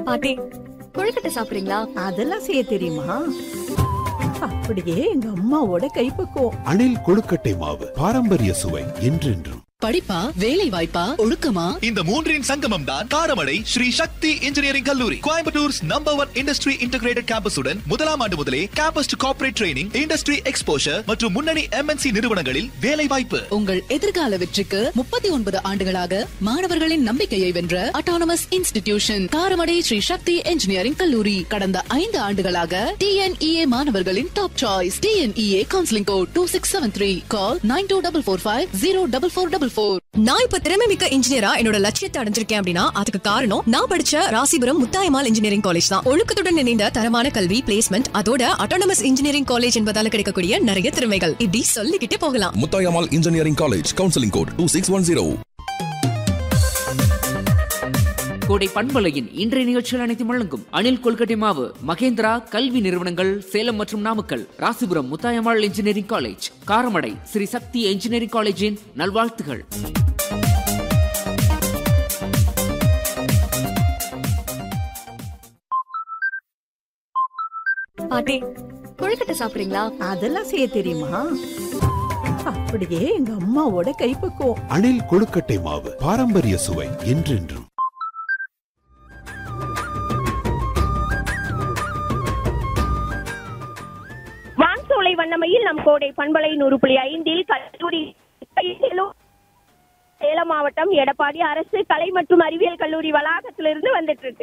பாட்டி கொழுக்கட்டை சாப்பிடுறீங்களா அதெல்லாம் செய்ய தெரியுமா அப்படியே எங்க அம்மாவோட கைப்பக்குவம் அணில் கொழுக்கட்டை மாவு பாரம்பரிய சுவை என்றென்றும் படிப்பா வேலை வாய்ப்பா ஒழுக்கமா இந்த மூன்றின் சங்கமம் தான் காரமடை ஸ்ரீ சக்தி இன்ஜினியரிங் கல்லூரி Coimbatore's number one industry integrated கேம்பஸுடன் முதலாம் ஆண்டு முதலே campus to corporate training industry exposure மற்றும் முன்னணி எம்என்சி நிறுவனங்களில் வேலை வாய்ப்பு உங்கள் எதிர்கால வெற்றிக்கு முப்பத்தி ஒன்பது ஆண்டுகளாக மாணவர்களின் நம்பிக்கையை வென்ற autonomous institution Karamadai Sri Sakthi engineering கல்லூரி கடந்த ஐந்து ஆண்டுகளாக டிஎன்இஏ மாணவர்களின் top choice TNEA counselling code two six seven three call nine two double four five zero double four double four நான் இப்ப திறமை மிக்க இன்ஜினியரா என்னோட லட்சியத்தை அடைஞ்சிருக்கேன் அப்படின்னா அதுக்கு காரணம் நான் படிச்ச ராசிபுரம் முத்தாயமால் இன்ஜினியரிங் காலேஜ் தான் ஒழுக்கத்துடன் இணைந்த தரமான கல்வி பிளேஸ்மெண்ட் அதோட அட்டானமஸ் இன்ஜினியரிங் காலேஜ் என்பதால கிடைக்கக்கூடிய நிறைய திறமைகள் இப்படி சொல்லிக்கிட்டே போகலாம் Muthayammal engineering college counselling code two six one zero Kodai பண்பலையின் இன்றைய நிகழ்ச்சியில் அனைத்தும் வழங்கும் அணில் கொல்கட்டை மாவு மகேந்திரா கல்வி நிறுவனங்கள் சேலம் மற்றும் Namakkal Rasipuram Muthayammal engineering college Karamadai Sri Sakthi engineering காலேஜின் நல்வாழ்த்துகள் பாட்டி கொழுக்கட்டை சாப்பிடுறீங்களா அதெல்லாம் செய்ய தெரியுமா அப்படியே எங்க அம்மாவோட கைப்பக்குவம் அணில் கொழுக்கட்டை மாவு பாரம்பரிய சுவை என்றென்றும் வான்சோலை வண்ணமையில் நம் கோடை பண்பலை நூறு புள்ளி ஐந்தில் கல்லூரி சேலம் மாவட்டம் எடப்பாடி அரசு கலை மற்றும் அறிவியல் கல்லூரி வளாகத்திலிருந்து வந்துட்டு இருக்கு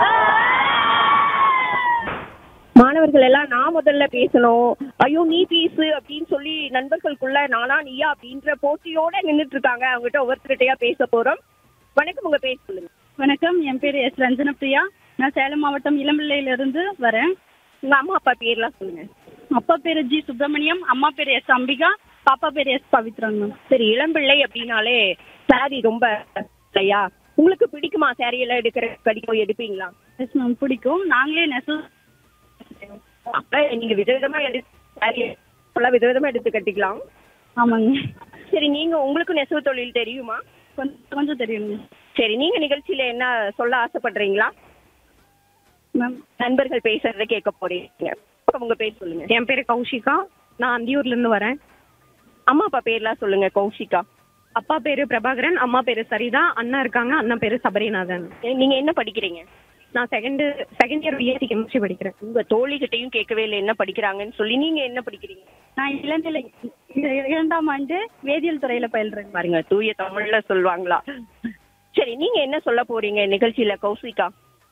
மாணவர்கள் எல்லாம் நான் முதல்ல பேசணும் ஐயோ நீ பேசு அப்படின்னு சொல்லி நண்பர்களுக்குள்ள நானா நீயா அப்படின்ற போட்டியோட நின்னுட்டு இருக்காங்க அவங்ககிட்ட ஒவ்வொருத்தர்கிட்டயா பேச போறோம் வணக்கம் உங்க பேர் சொல்லுங்க வணக்கம் என் பேர் எஸ் ரஞ்சன பிரியா நான் சேலம் மாவட்டம் இளம்பிள்ளையிலிருந்து வரேன் உங்க அம்மா அப்பா பேர்லாம் சொல்லுங்க அப்பா பேரு ஜி சுப்பிரமணியம் அம்மா பேர் எஸ் அம்பிகா பாப்பா பேர் எஸ் பவித்ராங்க மேம் சரி இளம்பிள்ளை அப்படின்னாலே சாரி ரொம்ப இல்லையா உங்களுக்கு பிடிக்குமா சாரி எல்லாம் எடுக்கிற கடிக்கும் எடுப்பீங்களா எஸ் மேம் பிடிக்கும் நாங்களே நெசவு அப்ப நீங்க விதவிதமா எடு சாரி எல்லாம் விதவிதமா எடுத்து கட்டிக்கலாம் ஆமாங்க சரி நீங்க உங்களுக்கு நெசவு தொழில் தெரியுமா கொஞ்சம் கொஞ்சம் தெரியுங்க சரி நீங்க நிகழ்ச்சியில என்ன சொல்ல ஆசைப்படுறீங்களா மேம் நண்பர்கள் பேசுறத கேட்க போறீங்க உங்க பேர் சொல்லுங்க என் பேர் கௌஷிகா நான் அந்தியூர்ல இருந்து வரேன் அம்மா அப்பா பேர்லாம் சொல்லுங்க கௌஷிகா அப்பா பேரு பிரபாகரன் அம்மா பேரு சரிதா அண்ணா இருக்காங்க அண்ணா பேரு சபரிநாதன் ஏ, நீங்க என்ன படிக்கிறீங்க நான் second second year BSc chemistry படிக்கிறேன் உங்க தோழிகிட்டையும் கேட்கவே இல்லை என்ன படிக்கிறாங்கன்னு சொல்லி நீங்க என்ன படிக்கிறீங்க நான் இளநிலை இரண்டாம் ஆண்டு வேதியியல் துறையில பயில்றேன் பாருங்க தூய தமிழ்ல சொல்லுவாங்களா சரி நீங்க என்ன சொல்ல போறீங்க நிகழ்ச்சியில கௌசிகா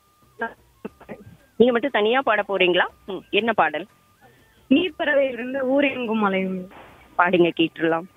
நீங்க மட்டும் தனியா பாட போறீங்களா ம், என்ன பாடல் நீர்ப்பறவை இருந்து ஊரெங்கும் மலையும் பாடுங்க கேட்டுடலாம்